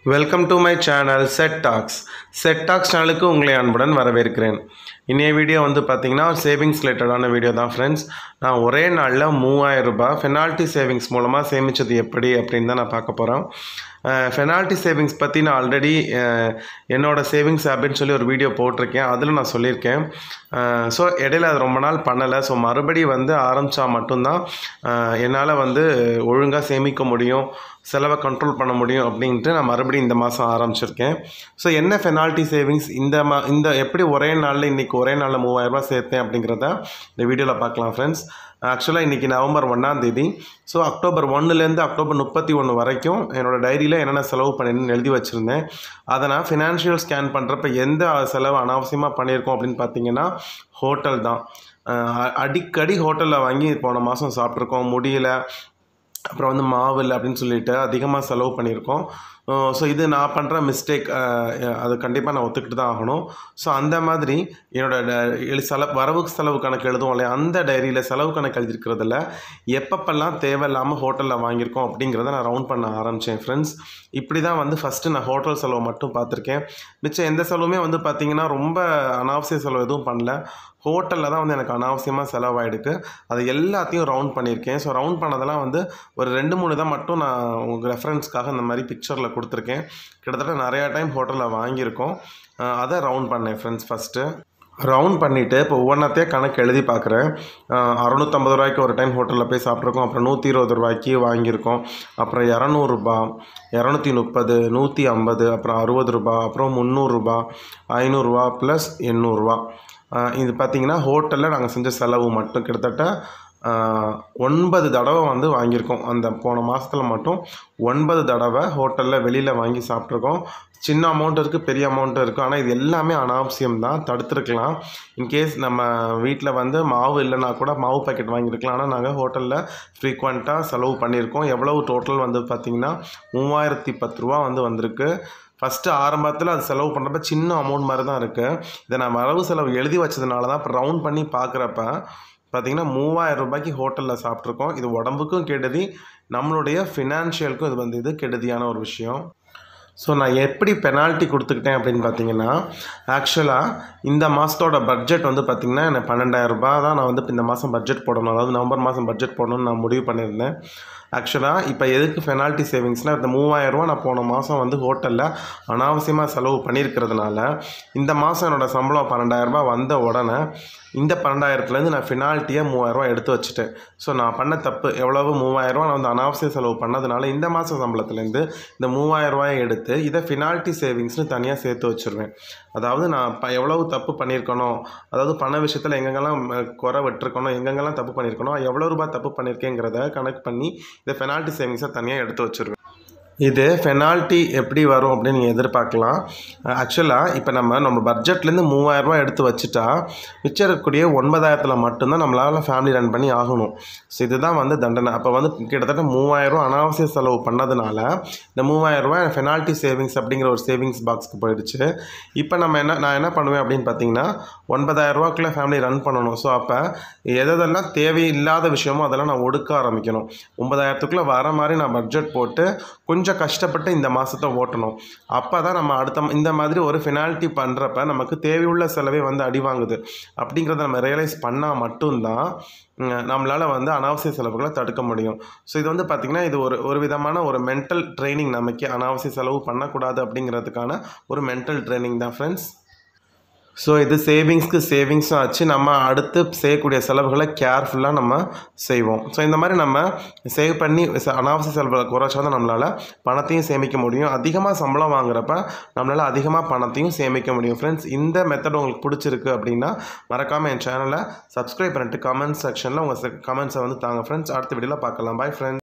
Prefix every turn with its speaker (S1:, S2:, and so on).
S1: welcome to my channel set talks set talks சேனலுக்கு உங்களை அன்புடன் வரவேற்கிறேன் இன்றைய வீடியோ வந்து பார்த்தீங்கன்னா சேவிங்ஸ் ரிலேட்டடான வீடியோ தான் ஃப்ரெண்ட்ஸ் நான் ஒரே நாளில் மூவாயிரம் ரூபாய் ஃபெனால்ட்டி சேவிங்ஸ் மூலமாக சேமித்தது எப்படி அப்படின்னு தான் நான் பார்க்க போகிறேன் ஃபெனால்ட்டி சேவிங்ஸ் பற்றி நான் ஆல்ரெடி என்னோட சேவிங்ஸ் ஆப்னு சொல்லி ஒரு வீடியோ போட்டிருக்கேன் அதில் நான் சொல்லியிருக்கேன் ஸோ இடையில அது ரொம்ப நாள் பண்ணலை ஸோ மறுபடி வந்து ஆரம்பித்தா மட்டும்தான் என்னால் வந்து ஒழுங்காக சேமிக்க முடியும் செலவை கண்ட்ரோல் பண்ண முடியும் அப்படின்ட்டு நான் மறுபடியும் இந்த மாதம் ஆரம்பிச்சிருக்கேன் ஸோ என்ன ஃபெனால்ட்டி சேவிங்ஸ் இந்த மா இந்த எப்படி ஒரே நாளில் இன்றைக்கி ஒரே நாளில் மூவாயிரரூபா சேர்த்தேன் அப்படிங்கிறத இந்த வீடியோவில் பார்க்கலாம் ஃப்ரெண்ட்ஸ் ஆக்சுவலாக இன்றைக்கி நவம்பர் ஒன்றாம் தேதி ஸோ அக்டோபர் ஒன்றுலேருந்து அக்டோபர் முப்பத்தி ஒன்று வரைக்கும் என்னோடய டைரியில் என்னென்ன செலவு பண்ணிருந்தேன்னு எழுதி வச்சுருந்தேன் அதை நான் ஃபினான்ஷியல் ஸ்கேன் பண்ணுறப்ப எந்த செலவு அனாவசியமாக பண்ணியிருக்கோம் அப்படின்னு பார்த்தீங்கன்னா ஹோட்டல் தான் அஹ் அடிக்கடி ஹோட்டலில் வாங்கி போன மாதம் சாப்பிட்ருக்கோம் முடியல அப்புறம் வந்து மாவு இல்லை அப்படின்னு சொல்லிட்டு அதிகமாக செலவு பண்ணியிருக்கோம் ஸோ இது நான் பண்ணுற மிஸ்டேக் அது கண்டிப்பாக நான் ஒத்துக்கிட்டு தான் ஆகணும் ஸோ அந்த மாதிரி என்னோடய செல வரவு செலவு கணக்கு எழுதுவோம் இல்லையா அந்த டைரியில் செலவு கணக்கு எழுதிருக்கிறதுல எப்பப்பெல்லாம் தேவையில்லாமல் ஹோட்டலில் வாங்கியிருக்கோம் அப்படிங்கிறத நான் ரவுண்ட் பண்ண ஆரம்பித்தேன் ஃப்ரெண்ட்ஸ் இப்படி தான் வந்து ஃபஸ்ட்டு நான் ஹோட்டல் செலவு மட்டும் பார்த்துருக்கேன் மிச்சம் எந்த செலவுமே வந்து பார்த்திங்கன்னா ரொம்ப அனாவசிய செலவு எதுவும் பண்ணல ஹோட்டலில் தான் வந்து எனக்கு அனாவசியமாக செலவாயிடுக்கு அது எல்லாத்தையும் ரவுண்ட் பண்ணியிருக்கேன் ஸோ ரவுண்ட் பண்ணதெல்லாம் வந்து ஒரு ரெண்டு மூணு தான் மட்டும் நான் உங்கள் ரெஃபரன்ஸ்க்காக இந்த மாதிரி பிக்சரில் கொடுத்துருக்கேன் கிட்டத்தட்ட நிறையா டைம் ஹோட்டலில் வாங்கியிருக்கோம் அஹ் அதை ரவுண்ட் பண்ணேன் ஃப்ரெண்ட்ஸ் ஃபஸ்ட்டு ரவுண்ட் பண்ணிவிட்டு இப்போ ஒவ்வொன்றத்தையே கணக்கு எழுதி பார்க்குறேன் அறநூற்றம்பது ரூபாய்க்கு ஒரு டைம் ஹோட்டலில் போய் சாப்பிட்ருக்கோம் அப்புறம் நூற்றி இருபது ரூபாய்க்கு வாங்கியிருக்கோம் அப்புறம் இரநூறுபா இரநூத்தி முப்பது நூற்றி ஐம்பது அப்புறம் அறுபது ரூபா அப்புறம் முந்நூறுரூபா ஐநூறுரூவா ப்ளஸ் எண்ணூறுரூவா இது பார்த்திங்கன்னா ஹோட்டலில் நாங்கள் செஞ்ச செலவு மட்டும் கிட்டத்தட்ட ஒன்பது தடவை வந்து வாங்கியிருக்கோம் அந்த போன மாதத்தில் மட்டும் ஒன்பது தடவை ஹோட்டலில் வெளியில் வாங்கி சாப்பிட்ருக்கோம் சின்ன அமௌண்ட் இருக்குது பெரிய அமௌண்ட்டும் இருக்குது ஆனால் இது எல்லாமே அனாவசியம் தான் தடுத்துருக்கலாம் இன்கேஸ் நம்ம வீட்டில் வந்து மாவு இல்லைனா கூட மாவு பாக்கெட் வாங்கியிருக்கலாம் ஆனால் நாங்கள் ஹோட்டலில் ஃப்ரீக்வெண்ட்டாக செலவு பண்ணியிருக்கோம் எவ்வளவு டோட்டல் வந்து பார்த்திங்கன்னா மூவாயிரத்தி பத்து ரூபா வந்து வந்திருக்கு ஃபஸ்ட்டு ஆரம்பத்தில் அது செலவு பண்ணுறப்ப சின்ன அமௌண்ட் மாதிரி தான் இருக்குது இதை நான் வரவு செலவு எழுதி வச்சதுனால தான் இப்போ ரவுண்ட் பண்ணி பார்க்குறப்ப பார்த்திங்கன்னா மூவாயிரம் ரூபாய்க்கு ஹோட்டலில் சாப்பிட்ருக்கோம் இது உடம்புக்கும் கெடுதி நம்மளுடைய ஃபினான்ஷியலுக்கும் இது வந்து இது கெடுதியான ஒரு விஷயம் ஸோ நான் எப்படி பெனால்ட்டி கொடுத்துக்கிட்டேன் அப்படின்னு பார்த்தீங்கன்னா ஆக்சுவலாக இந்த மாதத்தோட பட்ஜெட் வந்து பார்த்திங்கன்னா எனக்கு பன்னெண்டாயிரம் ரூபாய் தான் நான் வந்து இந்த மாதம் பட்ஜெட் போடணும் அதாவது நவம்பர் மாதம் பட்ஜெட் போடணும்னு நான் முடிவு பண்ணியிருந்தேன் ஆக்சுவலாக இப்போ எதுக்கு பெனால்ட்டி சேவிங்ஸ்னால் இந்த மூவாயிரரூவா நான் போன மாதம் வந்து ஹோட்டலில் அனாவசியமாக செலவு பண்ணியிருக்கிறதுனால இந்த மாதம் என்னோடய சம்பளம் பன்னெண்டாயிரரூபா வந்த உடனே இந்த பன்னெண்டாயிரத்துலேருந்து நான் ஃபினால்ட்டியாக மூவாயிரரூவா எடுத்து வச்சுட்டேன் ஸோ நான் பண்ண தப்பு எவ்வளவு மூவாயிரரூவா நான் வந்து அனாவசிய செலவு பண்ணதுனால இந்த மாதம் சம்பளத்துலேருந்து இந்த மூவாயிரரூவாயை எடுத்து இதை ஃபினால்ட்டி சேவிங்ஸ்னு தனியாக சேர்த்து வச்சுருவேன் அதாவது நான் இப்போ எவ்வளவு தப்பு பண்ணியிருக்கணும் அதாவது பண விஷயத்தில் எங்கெங்கெல்லாம் குறை விட்டுருக்கணும் எங்கெங்கெல்லாம் தப்பு பண்ணியிருக்கணும் எவ்வளோ ரூபாய் தப்பு பண்ணியிருக்கேங்கிறத கனெக்ட் பண்ணி இதை பெனால்ட்டி சேவிங்ஸை தனியாக எடுத்து வச்சுருவேன் இது பெனால்ட்டி எப்படி வரும் அப்படின்னு நீங்கள் எதிர்பார்க்கலாம் ஆக்சுவலாக இப்போ நம்ம நம்ம பட்ஜெட்லேருந்து மூவாயிரரூபா எடுத்து வச்சுட்டா மிச்சம் இருக்கக்கூடிய ஒன்பதாயிரத்தில் மட்டும்தான் நம்மளால் ஃபேமிலி ரன் பண்ணி ஆகணும் ஸோ இதுதான் வந்து தண்டனை அப்போ வந்து கிட்டத்தட்ட மூவாயிரரூவா அனாவசிய செலவு பண்ணதுனால இந்த மூவாயிரரூவா பெனால்ட்டி சேவிங்ஸ் அப்படிங்கிற ஒரு சேவிங்ஸ் பாக்ஸ்க்கு போயிடுச்சு இப்போ நம்ம என்ன நான் என்ன பண்ணுவேன் அப்படின்னு பார்த்தீங்கன்னா ஒன்பதாயிரரூவாக்குள்ளே ஃபேமிலி ரன் பண்ணணும் ஸோ அப்போ எதெல்லாம் தேவையில்லாத விஷயமோ அதெல்லாம் நான் ஒடுக்க ஆரம்பிக்கணும் ஒன்பதாயிரத்துக்குள்ளே வர மாதிரி நான் பட்ஜெட் போட்டு கொஞ்சம் கஷ்டப்பட்டு இந்த மாதத்தை ஓட்டணும் அப்போ தான் நம்ம அடுத்த இந்த மாதிரி ஒரு ஃபினால்ட்டி பண்ணுறப்ப நமக்கு தேவையுள்ள செலவே வந்து அடி வாங்குது அப்படிங்கிறத நம்ம ரியலைஸ் பண்ணால் மட்டும்தான் நம்மளால் வந்து அனாவசிய செலவுகளை தடுக்க முடியும் ஸோ இது வந்து பார்த்திங்கன்னா இது ஒரு ஒரு விதமான ஒரு மென்டல் ட்ரைனிங் நமக்கு அனாவசிய செலவு பண்ணக்கூடாது அப்படிங்கிறதுக்கான ஒரு மென்டல் ட்ரைனிங் தான் ஃப்ரெண்ட்ஸ் ஸோ இது சேவிங்ஸ்க்கு சேவிங்ஸும் ஆச்சு நம்ம அடுத்து செய்யக்கூடிய செலவுகளை கேர்ஃபுல்லாக நம்ம செய்வோம் ஸோ இந்த மாதிரி நம்ம சேவ் பண்ணி அனாவசிய செலவுகளை குறைச்சா தான் நம்மளால் பணத்தையும் சேமிக்க முடியும் அதிகமாக சம்பளம் வாங்குறப்ப நம்மளால் அதிகமாக பணத்தையும் சேமிக்க முடியும் ஃப்ரெண்ட்ஸ் இந்த மெத்தட் உங்களுக்கு பிடிச்சிருக்கு அப்படின்னா மறக்காமல் என் சேனலை சப்ஸ்கிரைப் பண்ணிட்டு கமெண்ட் செக்ஷனில் உங்கள் கமெண்ட்ஸை வந்து தாங்க ஃப்ரெண்ட்ஸ் அடுத்த வீடியோவில் பார்க்கலாம் பாய் ஃப்ரெண்ட்ஸ்